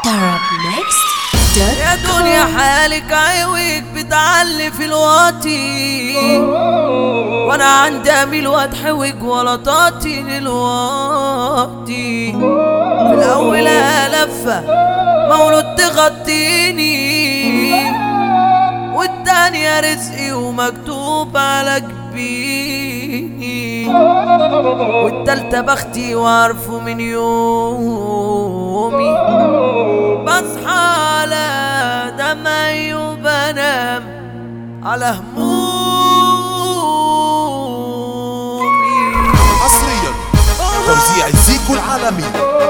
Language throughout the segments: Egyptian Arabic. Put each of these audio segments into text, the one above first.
يا دنيا حالك عيوك بتعلي في الوطي وانا عندي اميل واتحوج ولا طاطي للوطي في الاول لفة مولود تغطيني والتانية رزقي ومكتوب على جبيني والتالتة بختي وعارفه من يومي بصحى على دمعي وبنام على همومي حصريا توزيع الزيكو العالمي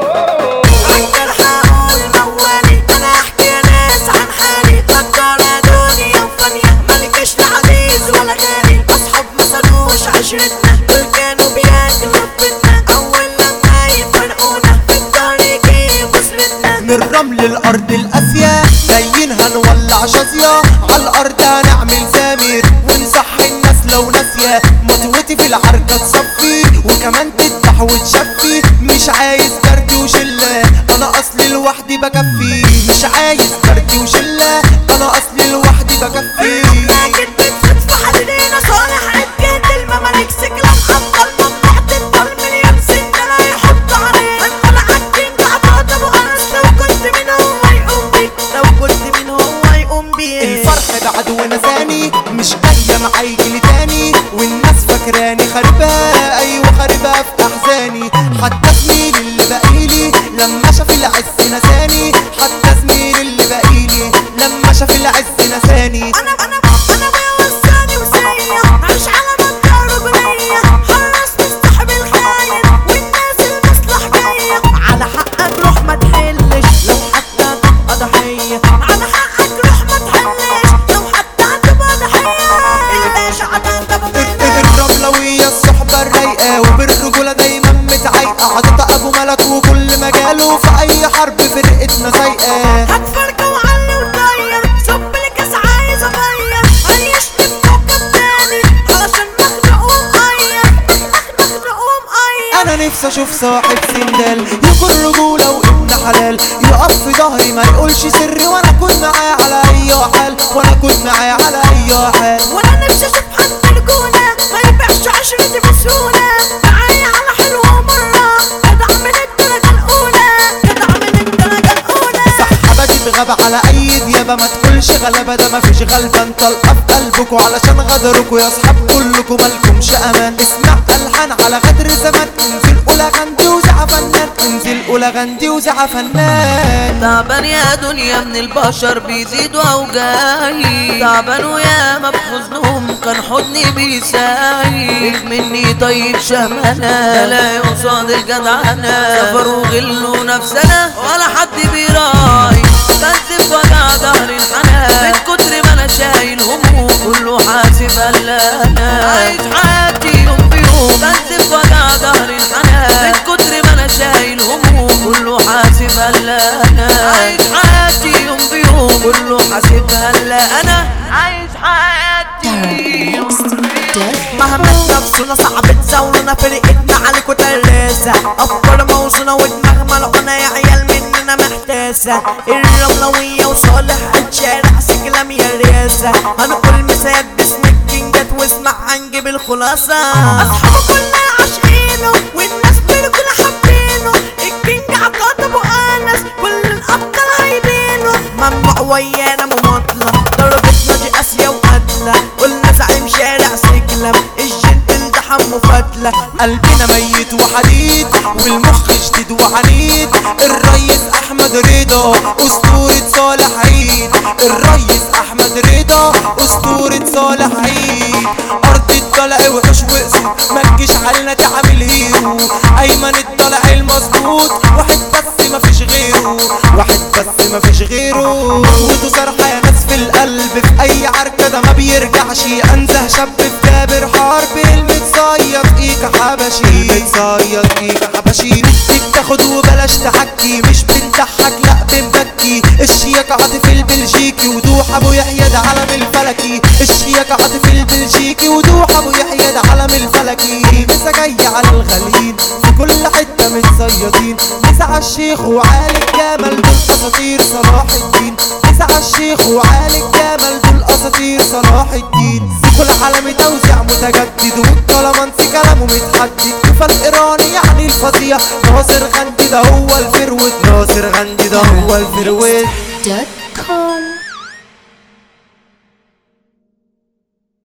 اقدر هقول موالي انا احكي يا ناس عن حالي قدر دنيا وفانية ملكش لا عزيز ولا غالي اصحاب ما صدوش عشرتنا دول كانوا بياكلوا بيتنا اول لما يفرقونا في الطريق يجيبوا سردنا من رمل الارض القاسية جايين هنولع شظية على الارض هنعمل زامير ونصحي الناس لو ناسية مطوتي في العركة تصفي وكمان تذبح وتشفي مش عايز كارتي وشلة انا اصلي لوحدي بكفي مش عايز كارتي وشلة انا اصلي لوحدي بكفي لكن بتفت في حديدنا صالح عديت المماليك سكلة محطة المنطقة تفضل مليون سنة لا يحط عليه هنقول عالدين بعضات ابو انس لو كنت من هو يقوم بيه لو كنت من هو يقوم بيه الفرح بعد ونساني مش ايام هيجيلي تاني والناس فاكراني خاربها ايوه خاربها في احزاني حتى زميلي اللي بقيلي لما شاف العز نساني حتى زميلي اللي بقيلي لما شاف العز نساني انا انا انا بيوصاني وسيا عايش على مدار رجلية حراس مستحب الخاين والناس المصلح جاية على حقك روح ما تحلش لو حتى تبقى ضحية على حقك روح ما تحلش لو حتى تبقى ضحية الباشا عطاك ابو الرملوية الصحبة الرايقة وبالرجولة دايما متعايقة عطا ابو ملك وكل مجاله في اي حرب فرقتنا سايقة هتفرجة وعلي وطير صب الكاس عايز اغير عيشني في كوكب تاني علشان مخنوق ومقير مخنوق ومقير انا نفسي اشوف صاحب سندال يكون رجولة وابن حلال يقف في ظهري ما يقولش سري وانا اكون معاه على اي حال وانا اكون معاه على اي حال وانا نفسي اشوف حد رجولة ما يبيعش عشرتي بسهولة معايا على حلوة مرة جدع من الدرجة الأولى جدع من الدرجة الأولى سحبتي بغابة على اي ديابة ما تقولش غلبة ده ما فيش غلبة انت القى في قلبكوا علشان غدركوا يا اصحاب كلكوا مالكمش امان اسمع الحان على غدر زمان انزل اولى غندي وزع فنان انزل اولى غندي وزع فنان تعبان يا دنيا من البشر بيزيدوا اوجاعي تعبان ويا ما بحزنهم كان حضني بيساعي مني طيب شهمنا لا قصاد الجدعنة كفر وغل ونفسنا ولا حد بيراعي بنزف وجع ظهر الحنان من كتر ما انا شايل هموم كله حاسب الا انا عايش حياتي يوم بيوم بنزف وجع ظهر الحنان من كتر ما انا شايل هموم كله حاسب الا انا عايش حياتي يوم بيوم كله حاسب الا انا عايش حياتي يوم مهما نفسنا صعب تزاولنا فرقتنا عليكوا تلاسة أفكار موزونة ودماغ ملعونة يا عيال مننا محتاسة الرملوية وصالح الشارع سجلم يا رياسة هنقول مسايات باسم الكينجات واسمع هنجيب الخلاصة أصحابه كلنا عاشقينه والناس بالكل حابينه الكينج عطاط أبو أنس كل الأبطال هايبينه ممنوع ويانا مماطلة ضربتنا دي آسيا وقتلة قلنا زعيم شارع سجلم الجنتل ده حمو فتلة قلبنا ميت وحديد والمخ جديد وعنيد الريس احمد رضا اسطورة صالح عيد الريس احمد رضا اسطورة صالح عيد ارض الضلع وحوش وقصد ما تجيش علينا تعمل هيرو ايمن الضلع المظبوط واحد بس ما فيش غيره واحد بس ما فيش غيره ودو صرحة يا ناس في القلب في اي عركة ده ما بيرجعش انزه شاب في كابر حرب المتصيد ايك حبشي المتصيد ايك حبشي بدك تاخد وبلاش تحكي مش بنضحك لا بنبكي الشياك عاطف البلجيكي ودوح ابو يحيى ده علم الفلكي الشياك عاطف البلجيكي ودوح ابو يحيى ده علم الفلكي لسه جاي على الغاليين في كل حته من صيادين تسعى الشيخ وعالي الجمل دول اساطير صلاح الدين تسعى الشيخ وعالي الجمل دول اساطير صلاح الدين كل عالمي توزيع متجدد والكلامانسي كلامه متحدد كفى الايراني يعني الفظيع ناصر غندي ده هو الفروت ناصر غندي ده هو الفروت dot com